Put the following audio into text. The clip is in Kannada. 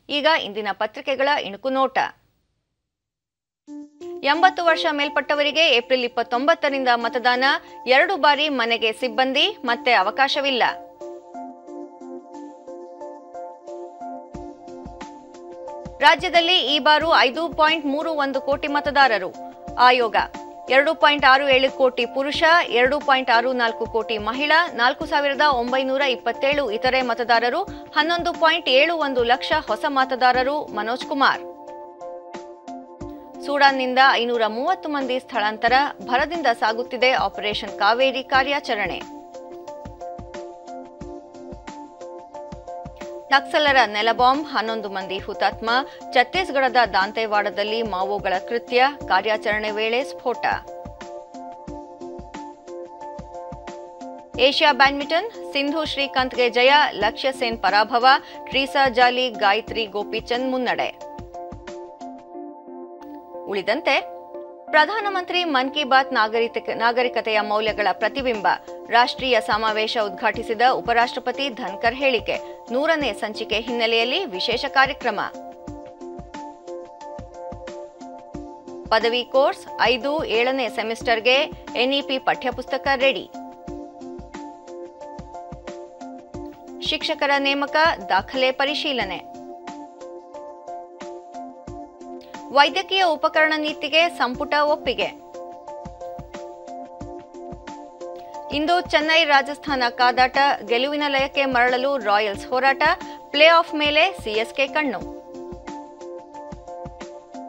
ಈಗ ಇಂದಿನ ಪತ್ರಿಕೆಗಳ ಇಣುಕು ನೋಟ ಎಂಬತ್ತು ವರ್ಷ ಮೇಲ್ಪಟ್ಟವರಿಗೆ ಏಪ್ರಿಲ್ ಇಪ್ಪತ್ತೊಂಬತ್ತರಿಂದ ಮತದಾನ ಎರಡು ಬಾರಿ ಮನೆಗೆ ಸಿಬ್ಬಂದಿ ಮತ್ತೆ ಅವಕಾಶವಿಲ್ಲ ರಾಜ್ಯದಲ್ಲಿ ಈ ಬಾರು ಐದು ಪಾಯಿಂಟ್ ಮೂರು ಒಂದು ಕೋಟಿ ಮತದಾರರು ಆಯೋಗ ಎರಡು ಪಾಯಿಂಟ್ ಆರು ಏಳು ಕೋಟಿ ಪುರುಷ ಎರಡು ಪಾಯಿಂಟ್ ಆರು ನಾಲ್ಕು ಕೋಟಿ ಮಹಿಳಾ ನಾಲ್ಕು ಸಾವಿರದ ಒಂಬೈನೂರ ಇಪ್ಪತ್ತೇಳು ಇತರೆ ಮತದಾರರು ಹನ್ನೊಂದು ಪಾಯಿಂಟ್ ಏಳು ಒಂದು ಲಕ್ಷ ಹೊಸ ಮತದಾರರು ಮನೋಜ್ ಕುಮಾರ್ ಸೂಡಾನ್ನಿಂದ ಐನೂರ ಮೂವತ್ತು ಮಂದಿ ಸ್ಥಳಾಂತರ ಭರದಿಂದ ಸಾಗುತ್ತಿದೆ ಆಪರೇಷನ್ ಕಾವೇರಿ ಕಾರ್ಯಾಚರಣೆ ನಕ್ಸಲರ ನೆಲಬಾಂಬ್ ಹನ್ನೊಂದು ಮಂದಿ ಹುತಾತ್ಮ ಛತ್ತೀಸ್ಗಢದ ದಾಂತೆವಾಡದಲ್ಲಿ ಮಾವೋಗಳ ಕೃತ್ಯ ಕಾರ್ಯಾಚರಣೆ ವೇಳೆ ಸ್ಫೋಟ ಏಷ್ಯಾ ಬ್ಯಾಡ್ಮಿಂಟನ್ ಸಿಂಧು ಶ್ರೀಕಾಂತ್ಗೆ ಜಯ ಲಕ್ಷ್ಯ ಸೇನ್ ಪರಾಭವ ಟ್ರೀಸಾ ಜಾಲಿ ಗಾಯತ್ರಿ ಗೋಪಿಚಂದ್ ಮುನ್ನಡೆ ಉಳಿದಂತೆ ಪ್ರಧಾನಮಂತ್ರಿ ಮನ್ ಕಿ ಬಾತ್ ನಾಗರಿಕ ನಾಗರಿಕತೆಯ ಮೌಲ್ಯಗಳ ಪ್ರತಿಬಿಂಬ ರಾಷ್ಟ್ರೀಯ ಸಮಾವೇಶ ಉದ್ಘಾಟಿಸಿದ ಉಪರಾಷ್ಟ್ರಪತಿ ಧನ್ಕರ್ ಹೇಳಿಕೆ ನೂರನೇ ಸಂಚಿಕೆ ಹಿನ್ನೆಲೆಯಲ್ಲಿ ವಿಶೇಷ ಕಾರ್ಯಕ್ರಮ ಪದವಿ ಕೋರ್ಸ್ ಐದು ಏಳನೇ ಸೆಮಿಸ್ಟರ್ಗೆ ಎನ್ಇಪಿ ಪಠ್ಯಪುಸ್ತಕ ರೆಡಿ ಶಿಕ್ಷಕರ ನೇಮಕ ದಾಖಲೆ ಪರಿಶೀಲನೆ ವೈದ್ಯಕೀಯ ಉಪಕರಣ ನೀತಿಗೆ ಸಂಪುಟ ಒಪ್ಪಿಗೆ ಇಂದು ಚೆನ್ನೈ ರಾಜಸ್ಥಾನ ಕಾದಾಟ ಗೆಲುವಿನ ಲಯಕ್ಕೆ ಮರಳಲು ರಾಯಲ್ಸ್ ಹೋರಾಟ ಪ್ಲೇ ಆಫ್ ಮೇಲೆ ಸಿಎಸ್ಕೆ ಕಣ್ಣು